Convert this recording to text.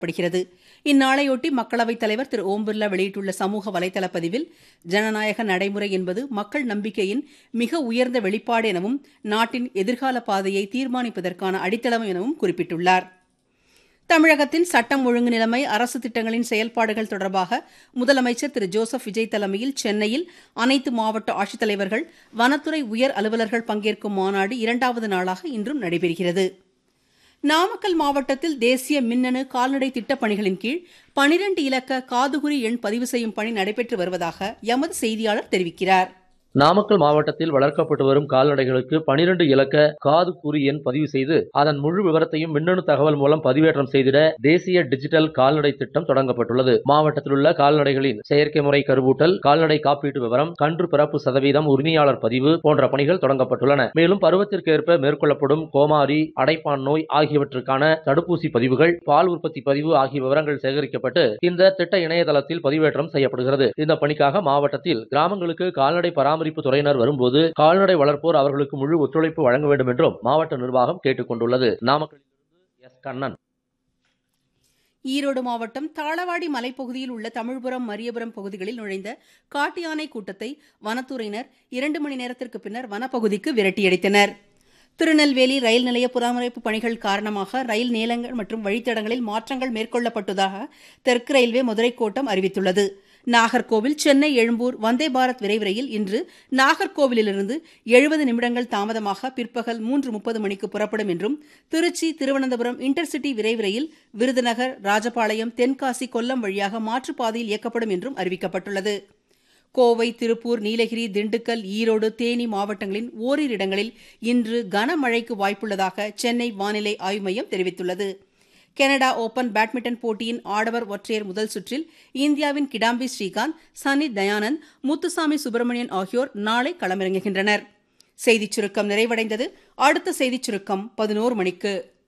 படுகிறது இந்நாளையொட்டி மக்களவைத் தலைவர் திரு ஓம் பிர்லா வெளியிட்டுள்ள சமூக வலைதள பதிவில் ஜனநாயக நடைமுறை என்பது மக்கள் நம்பிக்கையின் மிக உயர்ந்த வெளிப்பாடு எனவும் நாட்டின் எதிர்கால பாதையை தீர்மானிப்பதற்கான அடித்தளம் எனவும் குறிப்பிட்டுள்ளார் தமிழகத்தின் சட்டம் ஒழுங்கு நிலைமை அரசு திட்டங்களின் செயல்பாடுகள் தொடர்பாக முதலமைச்சர் திரு ஜோசப் விஜய் தலைமையில் சென்னையில் அனைத்து மாவட்ட ஆட்சித்தலைவர்கள் வனத்துறை உயர் அலுவலர்கள் பங்கேற்கும் மாநாடு இரண்டாவது நாளாக இன்றும் நடைபெறுகிறது நாமக்கல் மாவட்டத்தில் தேசிய மின்னணு கால்நடை திட்டப் பணிகளின் கீழ் பனிரண்டு இலக்க காதுகுறி எண் பதிவு செய்யும் பணி நடைபெற்று வருவதாக எமது செய்தியாளர் தெரிவிக்கிறார் நாமக்கல் மாவட்டத்தில் வளர்க்கப்பட்டு வரும் கால்நடைகளுக்கு பனிரெண்டு இலக்க காது குறி எண் பதிவு செய்து அதன் முழு விவரத்தையும் மின்னணு தகவல் மூலம் பதிவேற்றம் செய்திட தேசிய டிஜிட்டல் கால்நடை திட்டம் தொடங்கப்பட்டுள்ளது மாவட்டத்தில் உள்ள கால்நடைகளின் செயற்கை முறை கருவூட்டல் கால்நடை காப்பீட்டு விவரம் கன்று பிறப்பு சதவீதம் உரிமையாளர் பதிவு போன்ற பணிகள் தொடங்கப்பட்டுள்ளன மேலும் பருவத்திற்கேற்ப மேற்கொள்ளப்படும் கோமாரி அடைப்பான் நோய் ஆகியவற்றுக்கான தடுப்பூசி பதிவுகள் பால் உற்பத்தி பதிவு ஆகிய விவரங்கள் சேகரிக்கப்பட்டு இந்த திட்ட இணையதளத்தில் பதிவேற்றம் செய்யப்படுகிறது இந்த பணிக்காக மாவட்டத்தில் கிராமங்களுக்கு கால்நடை பராமரிப்பு பராமரிப்பு துறையினர் வரும்போது கால்நடை வளர்ப்போர் அவர்களுக்கு முழு ஒத்துழைப்பு வழங்க வேண்டும் என்றும் மாவட்ட நிர்வாகம் கேட்டுக் கொண்டுள்ளது நாமக்கல்லிலிருந்து எஸ் கண்ணன் ஈரோடு மாவட்டம் தாளவாடி மலைப்பகுதியில் உள்ள தமிழ்புரம் மரியபுரம் பகுதிகளில் நுழைந்த காட்டு யானை கூட்டத்தை வனத்துறையினர் இரண்டு மணி நேரத்திற்கு பின்னர் வனப்பகுதிக்கு விரட்டியடித்தனர் திருநெல்வேலி ரயில் நிலைய பராமரிப்பு பணிகள் காரணமாக ரயில் நீளங்கள் மற்றும் வழித்தடங்களில் மாற்றங்கள் மேற்கொள்ளப்பட்டதாக தெற்கு ரயில்வே மதுரை கோட்டம் அறிவித்துள்ளது நாகர்கோவில் சென்னை எழும்பூர் வந்தே பாரத் விரைவு ரயில் இன்று நாகர்கோவிலிருந்து எழுபது நிமிடங்கள் தாமதமாக பிற்பகல் மூன்று முப்பது மணிக்கு புறப்படும் என்றும் திருச்சி திருவனந்தபுரம் இன்டர்சிட்டி விரைவு ரயில் விருதுநகர் ராஜபாளையம் தென்காசி கொல்லம் வழியாக மாற்றுப்பாதையில் இயக்கப்படும் என்றும் அறிவிக்கப்பட்டுள்ளது கோவை திருப்பூர் நீலகிரி திண்டுக்கல் ஈரோடு தேனி மாவட்டங்களின் ஓரிரு இடங்களில் இன்று கனமழைக்கு வாய்ப்புள்ளதாக சென்னை வானிலை ஆய்வு மையம் தெரிவித்துள்ளது கனடா ஓபன் பேட்மிண்டன் போட்டியின் ஆடவர் ஒற்றையர் முதல் சுற்றில் இந்தியாவின் கிடாம்பி ஸ்ரீகாந்த் சனி தயானந்த் முத்துசாமி சுப்பிரமணியன் ஆகியோர் நாளை களமிறங்குகின்றனர் செய்திச் சுருக்கம் நிறைவடைந்தது அடுத்த செய்திச் சுருக்கம் பதினோரு மணிக்கு